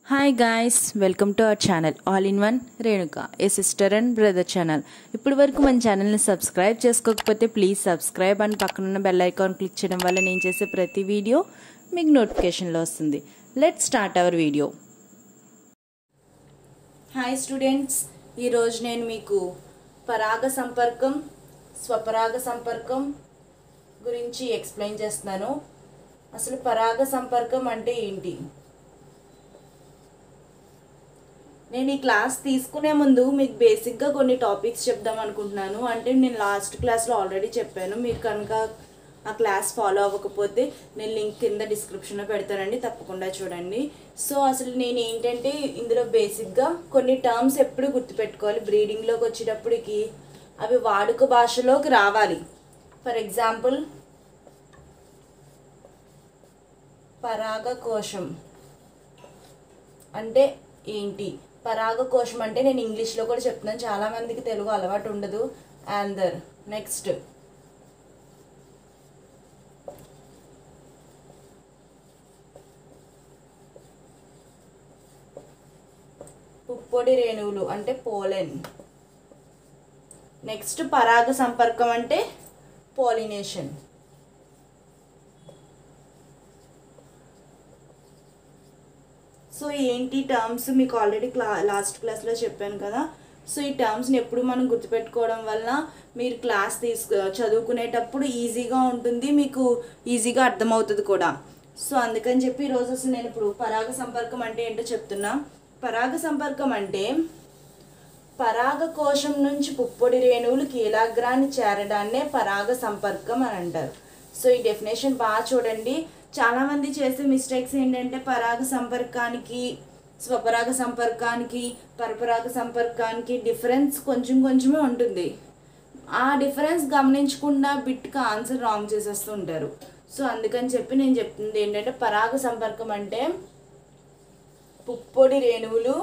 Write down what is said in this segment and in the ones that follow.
hi guys welcome to our channel all in one Renuka a sister and brother channel ఇప్పటి వరకు మన ఛానల్ని subscribe చేసుకోకపోతే ప్లీజ్ సబ్స్క్రైబ్ అని పక్కనున్న బెల్ ఐకాన్ క్లిక్ చేయడం వల్ల నేను చేసే ప్రతి వీడియో మీకు నోటిఫికేషన్లో వస్తుంది let start our video hi students ఈరోజు నేను మీకు పరాగ సంపర్కం స్వపరాగ సంపర్కం గురించి ఎక్స్ప్లెయిన్ చేస్తున్నాను అసలు పరాగ సంపర్కం అంటే ఏంటి నేను ఈ క్లాస్ తీసుకునే ముందు మీకు బేసిక్గా కొన్ని టాపిక్స్ చెప్దాం అనుకుంటున్నాను అంటే నేను లాస్ట్ క్లాస్లో ఆల్రెడీ చెప్పాను మీరు కనుక ఆ క్లాస్ ఫాలో అవ్వకపోతే నేను లింక్ కింద డిస్క్రిప్షన్లో పెడతానండి తప్పకుండా చూడండి సో అసలు నేను ఏంటంటే ఇందులో బేసిక్గా కొన్ని టర్మ్స్ ఎప్పుడు గుర్తుపెట్టుకోవాలి బ్రీడింగ్లోకి వచ్చేటప్పటికి అవి వాడుక భాషలోకి రావాలి ఫర్ ఎగ్జాంపుల్ పరాగకోశం అంటే ఏంటి పరాగకోశం అంటే నేను ఇంగ్లీష్లో కూడా చెప్తున్నాను చాలామందికి తెలుగు అలవాటు ఉండదు ఆందర్ నెక్స్ట్ పుప్పొడి రేణువులు అంటే పోలెన్ నెక్స్ట్ పరాగ సంపర్కం అంటే పోలినేషన్ సో ఏంటి టర్మ్స్ మీకు ఆల్రెడీ క్లా లాస్ట్ క్లాస్లో చెప్పాను కదా సో ఈ టర్మ్స్ని ఎప్పుడు మనం గుర్తుపెట్టుకోవడం వల్ల మీరు క్లాస్ తీసుకు చదువుకునేటప్పుడు ఈజీగా ఉంటుంది మీకు ఈజీగా అర్థమవుతుంది కూడా సో అందుకని చెప్పి ఈరోజు అసలు నేను ఇప్పుడు పరాగ సంపర్కం అంటే ఏంటో చెప్తున్నా పరాగ సంపర్కం అంటే పరాగ కోశం నుంచి పుప్పొడి రేణువులు కీలాగ్రాన్ని చేరడాన్నే పరాగ సంపర్కం అని అంటారు సో ఈ డెఫినేషన్ బాగా చూడండి చాలామంది చేసే మిస్టేక్స్ ఏంటంటే పరాగ సంపర్కానికి స్వపరాగ సంపర్కానికి పరపరాగ సంపర్కానికి డిఫరెన్స్ కొంచెం కొంచెమే ఉంటుంది ఆ డిఫరెన్స్ గమనించకుండా బిట్కి ఆన్సర్ రాంగ్ చేసేస్తుంటారు సో అందుకని చెప్పి నేను చెప్తుంది ఏంటంటే పరాగ సంపర్కం అంటే పుప్పొడి రేణువులు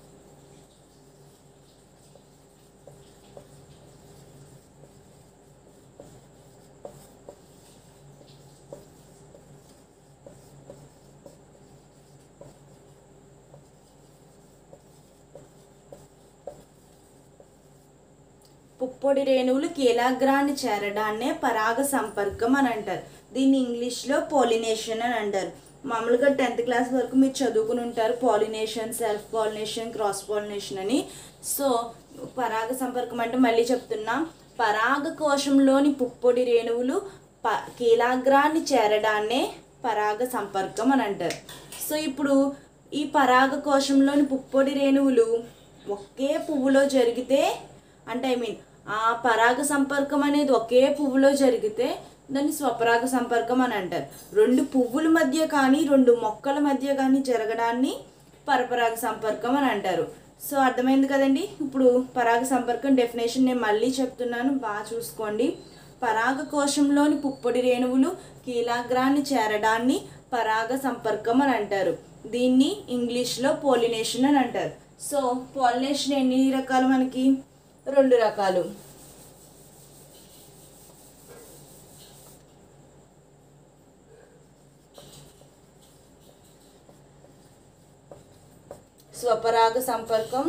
పుప్పొడి రేణువులు కీలాగ్రాన్ని చేరడాన్నే పరాగ సంపర్కం అని అంటారు దీన్ని ఇంగ్లీష్లో పోలినేషన్ అని అంటారు మామూలుగా టెన్త్ క్లాస్ వరకు మీరు చదువుకుని ఉంటారు pollination self pollination cross pollination అని సో పరాగ సంపర్కం అంటే మళ్ళీ చెప్తున్నా పరాగ కోశంలోని పుప్పొడి రేణువులు ప కీలాగ్రాన్ని చేరడాన్నే పరాగ సంపర్కం అని అంటారు సో ఇప్పుడు ఈ పరాగ కోశంలోని పుప్పొడి రేణువులు ఒకే పువ్వులో జరిగితే అంటే ఐ మీన్ ఆ పరాగ సంపర్కం అనేది ఒకే పువ్వులో జరిగితే దాన్ని స్వపరాగ సంపర్కం అని అంటారు రెండు పువ్వుల మధ్య కానీ రెండు మొక్కల మధ్య కానీ జరగడాన్ని పరపరాగ సంపర్కం అని అంటారు సో అర్థమైంది కదండి ఇప్పుడు పరాగ సంపర్కం డెఫినేషన్ నేను మళ్ళీ చెప్తున్నాను బాగా చూసుకోండి పరాగ కోశంలోని పుప్పొడి రేణువులు కీలాగ్రాన్ని చేరడాన్ని పరాగ సంపర్కం అని అంటారు దీన్ని ఇంగ్లీష్లో పోలినేషన్ అని అంటారు సో పాలినేషన్ ఎన్ని రకాలు మనకి రెండు రకాలు స్వపరాగ సంపర్కం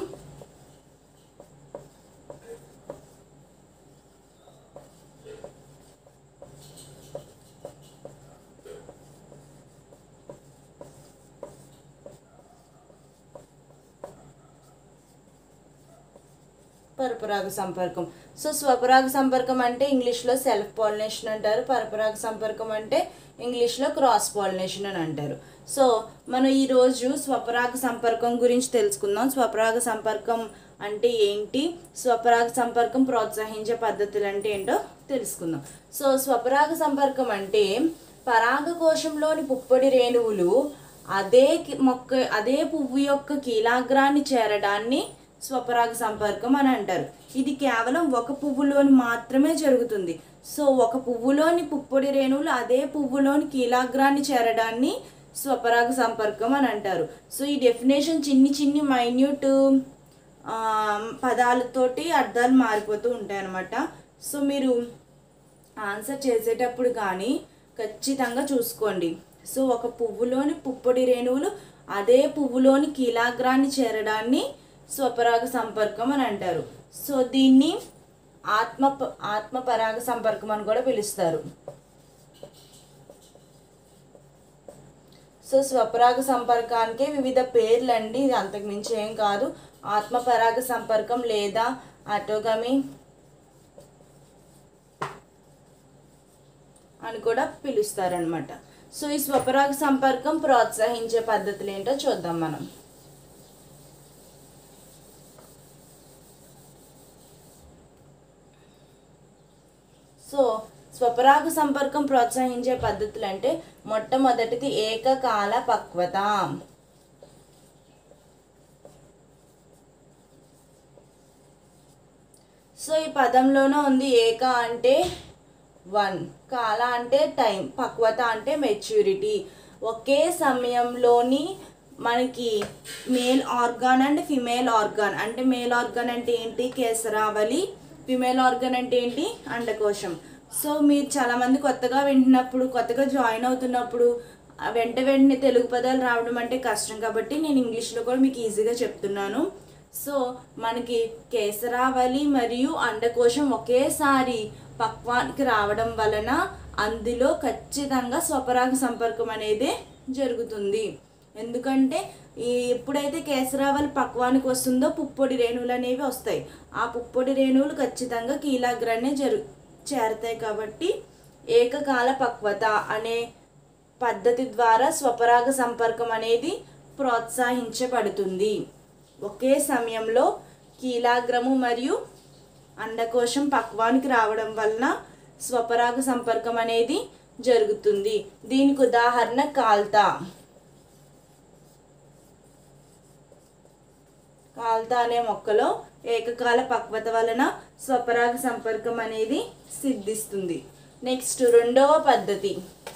పరపరాగ సంపర్కం సో స్వపరాగ సంపర్కం అంటే ఇంగ్లీష్లో సెల్ఫ్ పాలినేషన్ అంటారు పరపరాగ సంపర్కం అంటే ఇంగ్లీష్లో క్రాస్ పాలినేషన్ అని అంటారు సో మనం ఈరోజు స్వపరాగ సంపర్కం గురించి తెలుసుకుందాం స్వపరాగ సంపర్కం అంటే ఏంటి స్వపరాగ సంపర్కం ప్రోత్సహించే పద్ధతులు అంటే ఏంటో తెలుసుకుందాం సో స్వపరాగ సంపర్కం అంటే పరాగ కోశంలోని పుప్పొడి రేణువులు అదే కి- మొక్క అదే పువ్వు యొక్క కీలాగ్రాన్ని చేరడాన్ని స్వపరాగ సంపర్కం అని అంటారు ఇది కేవలం ఒక పువ్వులోని మాత్రమే జరుగుతుంది సో ఒక పువ్వులోని పుప్పొడి రేణువులు అదే పువ్వులోని కీలాగ్రాన్ని చేరడాన్ని స్వపరాగ సంపర్కం అని అంటారు సో ఈ డెఫినేషన్ చిన్ని చిన్ని మైన్యూట్ పదాలతోటి అర్థాలు మారిపోతూ ఉంటాయి అన్నమాట సో మీరు ఆన్సర్ చేసేటప్పుడు కానీ ఖచ్చితంగా చూసుకోండి సో ఒక పువ్వులోని పుప్పొడి రేణువులు అదే పువ్వులోని కీలాగ్రాన్ని చేరడాన్ని స్వపరాగ సంపర్కం అని అంటారు సో దీన్ని ఆత్మ ఆత్మ పరాగ సంపర్కం అని కూడా పిలుస్తారు సో స్వపరాగ సంపర్కానికి వివిధ పేర్లు అండి ఇది అంతకు మించి ఏం కాదు ఆత్మ పరాగ సంపర్కం లేదా అటోగమి అని కూడా పిలుస్తారనమాట సో ఈ స్వపరాగ సంపర్కం ప్రోత్సహించే పద్ధతులు ఏంటో చూద్దాం మనం సో స్వపరాగ సంపర్కం ప్రోత్సహించే పద్ధతులు అంటే మొట్టమొదటిది ఏకకాల పక్వత సో ఈ పదంలోనే ఉంది ఏక అంటే వన్ కాల అంటే టైం పక్వత అంటే మెచ్యూరిటీ ఒకే సమయంలోని మనకి male organ and female organ అంటే మేల్ ఆర్గాన్ అంటే ఏంటి కేసరావళి ఫిమేల్ ఆర్గాన్ అంటే ఏంటి అండకోశం సో మీరు చాలామంది కొత్తగా వింటున్నప్పుడు కొత్తగా జాయిన్ అవుతున్నప్పుడు ఆ వెంట వెంటనే తెలుగు పదాలు రావడం అంటే కష్టం కాబట్టి నేను ఇంగ్లీష్లో కూడా మీకు ఈజీగా చెప్తున్నాను సో మనకి కేసరావళి మరియు అండకోశం ఒకేసారి పక్వానికి రావడం వలన అందులో ఖచ్చితంగా స్వపరాగ సంపర్కం అనేది జరుగుతుంది ఎందుకంటే ఈ ఎప్పుడైతే కేసరావళి పక్వానికి వస్తుందో పుప్పొడి రేణువులు అనేవి వస్తాయి ఆ పుప్పొడి రేణువులు ఖచ్చితంగా కీలాగ్రాన్ని జరు చేరతాయి కాబట్టి ఏకకాల పక్వత అనే పద్ధతి ద్వారా స్వపరాగ సంపర్కం అనేది ప్రోత్సహించబడుతుంది ఒకే సమయంలో కీలాగ్రము మరియు అండకోశం పక్వానికి రావడం వలన స్వపరాగ సంపర్కం అనేది జరుగుతుంది దీనికి ఉదాహరణ కాల్తా కాల్తా అనే మొక్కలో ఏకకాల పక్వత వలన స్వపరాగ సంపర్కం అనేది సిద్ధిస్తుంది నెక్స్ట్ రెండవ పద్ధతి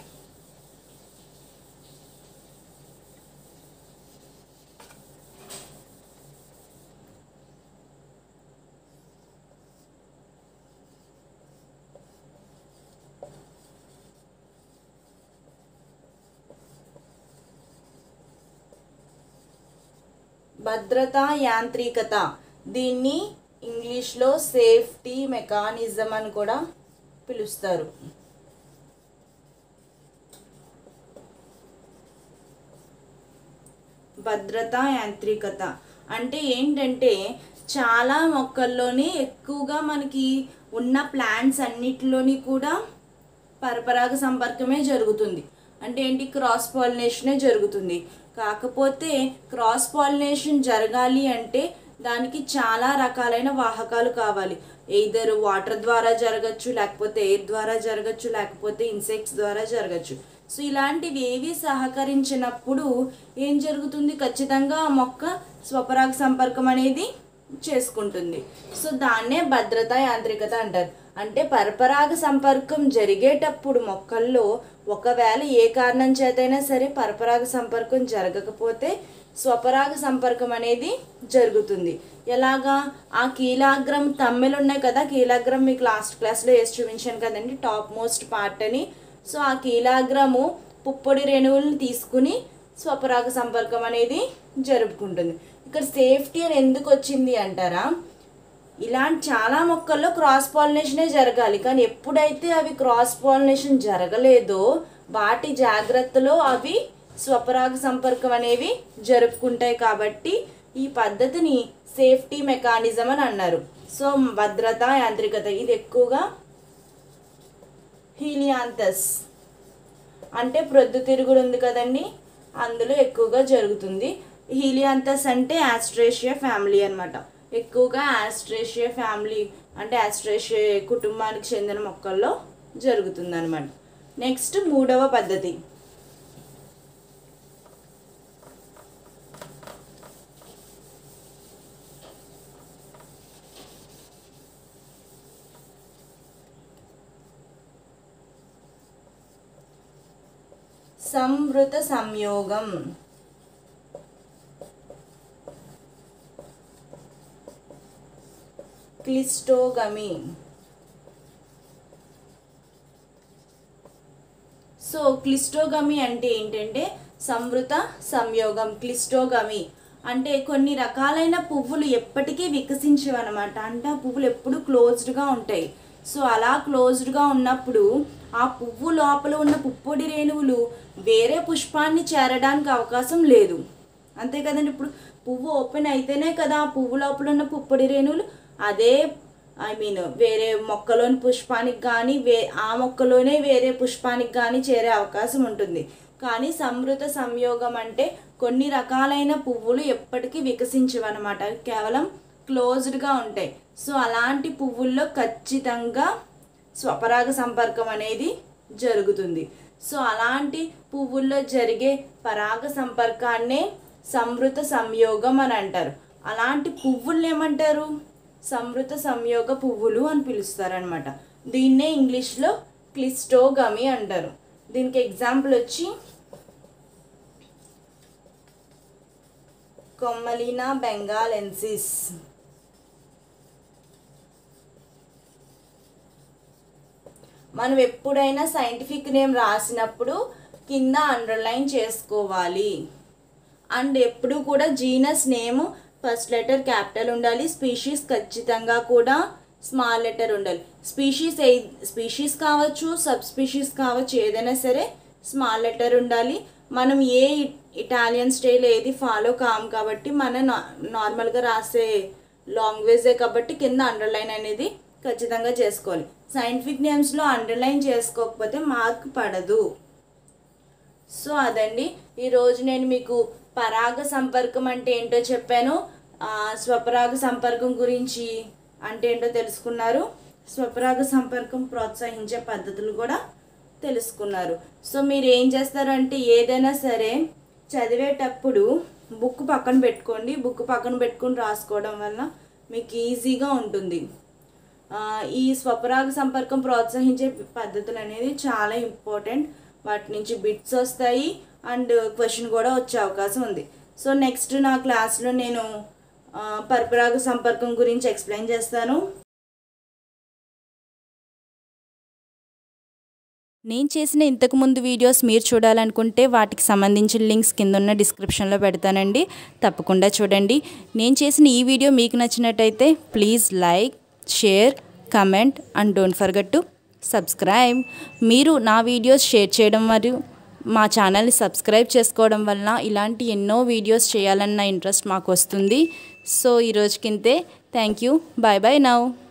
భద్రతా యాంత్రికత దీన్ని ఇంగ్లీష్లో సేఫ్టీ మెకానిజం అని కూడా పిలుస్తారు భద్రతా యాంత్రికత అంటే ఏంటంటే చాలా మొక్కల్లోని ఎక్కువగా మనకి ఉన్న ప్లాంట్స్ అన్నిటిలోని కూడా పరపరాగ సంపర్కమే జరుగుతుంది అంటే ఏంటి క్రాస్ పాలినేషనే జరుగుతుంది కాకపోతే క్రాస్ పాలినేషన్ జరగాలి అంటే దానికి చాలా రకాలైన వాహకాలు కావాలి ఎయిదర్ వాటర్ ద్వారా జరగచ్చు లేకపోతే ఎయిర్ ద్వారా జరగచ్చు లేకపోతే ఇన్సెక్ట్స్ ద్వారా జరగచ్చు సో ఇలాంటివి ఏవి సహకరించినప్పుడు ఏం జరుగుతుంది ఖచ్చితంగా ఆ మొక్క స్వపరాగ సంపర్కం అనేది చేసుకుంటుంది సో దాన్నే భద్రతా యాంత్రికత అంటారు అంటే పరపరాగ సంపర్కం జరిగేటప్పుడు మొక్కల్లో ఒకవేళ ఏ కారణం చేతైనా సరే పరపరాగ సంపర్కం జరగకపోతే స్వపరాగ సంపర్కం అనేది జరుగుతుంది ఎలాగా ఆ కీలాగ్రం తమ్మెలు ఉన్నాయి కదా కీలాగ్రం మీకు లాస్ట్ క్లాస్లో వేసి చూపించాను కదండి టాప్ మోస్ట్ పార్ట్ అని సో ఆ కీలాగ్రము పుప్పొడి రేణువులను తీసుకుని స్వపరాగ సంపర్కం అనేది జరుపుకుంటుంది ఇక్కడ సేఫ్టీ అని ఎందుకు వచ్చింది అంటారా ఇలాంటి చాలా మొక్కల్లో క్రాస్ పాలినేషనే జరగాలి కానీ ఎప్పుడైతే అవి క్రాస్ పాలినేషన్ జరగలేదో వాటి జాగ్రత్తలో అవి స్వపరాగ సంపర్కం అనేవి జరుపుకుంటాయి కాబట్టి ఈ పద్ధతిని సేఫ్టీ మెకానిజం అని అన్నారు సో భద్రత యాంత్రికత ఇది ఎక్కువగా హీలియాంతస్ అంటే ప్రొద్దుతిరుగుడు ఉంది కదండి అందులో ఎక్కువగా జరుగుతుంది హీలియాంతస్ అంటే ఆస్ట్రేషియా ఫ్యామిలీ అన్నమాట ఎక్కువగా ఆస్ట్రేషియా ఫ్యామిలీ అంటే ఆస్ట్రేషియా కుటుంబానికి చెందిన మొక్కల్లో జరుగుతుంది అనమాట నెక్స్ట్ మూడవ పద్ధతి సంవృత సంయోగం క్లిస్టోగమి సో క్లిస్టోగమి అంటే ఏంటంటే సంవృత సంయోగం క్లిస్టోగమి అంటే కొన్ని రకాలైన పువ్వులు ఎప్పటికీ వికసించవన్నమాట అంటే ఆ పువ్వులు ఎప్పుడు క్లోజ్డ్గా ఉంటాయి సో అలా క్లోజ్డ్గా ఉన్నప్పుడు ఆ పువ్వు లోపల ఉన్న పుప్పొడి రేణువులు వేరే పుష్పాన్ని చేరడానికి అవకాశం లేదు అంతే కదండి ఇప్పుడు పువ్వు ఓపెన్ అయితేనే కదా ఆ పువ్వు లోపల ఉన్న పుప్పొడి రేణువులు అదే ఐ మీన్ వేరే మొక్కలోని పుష్పానికి కానీ వే ఆ మొక్కలోనే వేరే పుష్పానికి కానీ చేరే అవకాశం ఉంటుంది కానీ సమృత సంయోగం అంటే కొన్ని రకాలైన పువ్వులు ఎప్పటికీ వికసించవన్నమాట కేవలం క్లోజ్డ్గా ఉంటాయి సో అలాంటి పువ్వుల్లో ఖచ్చితంగా స్వపరాగ సంపర్కం అనేది జరుగుతుంది సో అలాంటి పువ్వుల్లో జరిగే పరాగ సంపర్కాన్నే సమృత సంయోగం అని అంటారు అలాంటి పువ్వుల్ని ఏమంటారు సమృత సంయోగ పువ్వులు అని పిలుస్తారనమాట దీన్నే ఇంగ్లీష్లో క్లిస్టోగమి అంటారు దీనికి ఎగ్జాంపుల్ వచ్చి కొమ్మలినా బెంగాలెన్సిస్ మనం ఎప్పుడైనా సైంటిఫిక్ నేమ్ రాసినప్పుడు కింద అండర్లైన్ చేసుకోవాలి అండ్ ఎప్పుడు కూడా genus name first letter capital ఉండాలి స్పీషీస్ ఖచ్చితంగా కూడా స్మాల్ లెటర్ ఉండాలి స్పీషీస్ ఏ స్పీషీస్ కావచ్చు సబ్ స్పీషీస్ కావచ్చు ఏదైనా సరే స్మాల్ లెటర్ ఉండాలి మనం ఏ ఇటాలియన్ స్టైల్ ఏది ఫాలో కాము కాబట్టి మన నార్మల్గా రాసే లాంగ్వేజే కాబట్టి కింద అండర్లైన్ అనేది ఖచ్చితంగా చేసుకోవాలి సైంటిఫిక్ నేమ్స్లో అండర్లైన్ చేసుకోకపోతే మార్క్ పడదు సో అదండి ఈరోజు నేను మీకు పరాగ సంపర్కం అంటే ఏంటో చెప్పాను ఆ, స్వపరాగ సంపర్కం గురించి అంటే ఏంటో తెలుసుకున్నారు స్వపరాగ సంపర్కం ప్రోత్సహించే పద్ధతులు కూడా తెలుసుకున్నారు సో మీరు ఏం చేస్తారంటే ఏదైనా సరే చదివేటప్పుడు బుక్ పక్కన పెట్టుకోండి బుక్ పక్కన పెట్టుకుని రాసుకోవడం వల్ల మీకు ఈజీగా ఉంటుంది ఆ, ఈ స్వపరాగ సంపర్కం ప్రోత్సహించే పద్ధతులు అనేది చాలా ఇంపార్టెంట్ వాటి నుంచి బిట్స్ వస్తాయి అండ్ క్వశ్చన్ కూడా వచ్చే అవకాశం ఉంది సో నెక్స్ట్ నా క్లాస్లో నేను ఆ, పరపరాగ సంపర్కం గురించి ఎక్స్ప్లెయిన్ చేస్తాను నేను చేసిన ఇంతకుముందు వీడియోస్ మీరు చూడాలనుకుంటే వాటికి సంబంధించిన లింక్స్ కింద ఉన్న డిస్క్రిప్షన్లో పెడతానండి తప్పకుండా చూడండి నేను చేసిన ఈ వీడియో మీకు నచ్చినట్టయితే please like share comment and don't forget to subscribe మీరు నా వీడియోస్ షేర్ చేయడం మరియు మా ఛానల్ని సబ్స్క్రైబ్ చేసుకోవడం వలన ఇలాంటి ఎన్నో వీడియోస్ చేయాలన్న ఇంట్రెస్ట్ మాకు వస్తుంది సో ఈ రోజుకింతే thank you bye bye now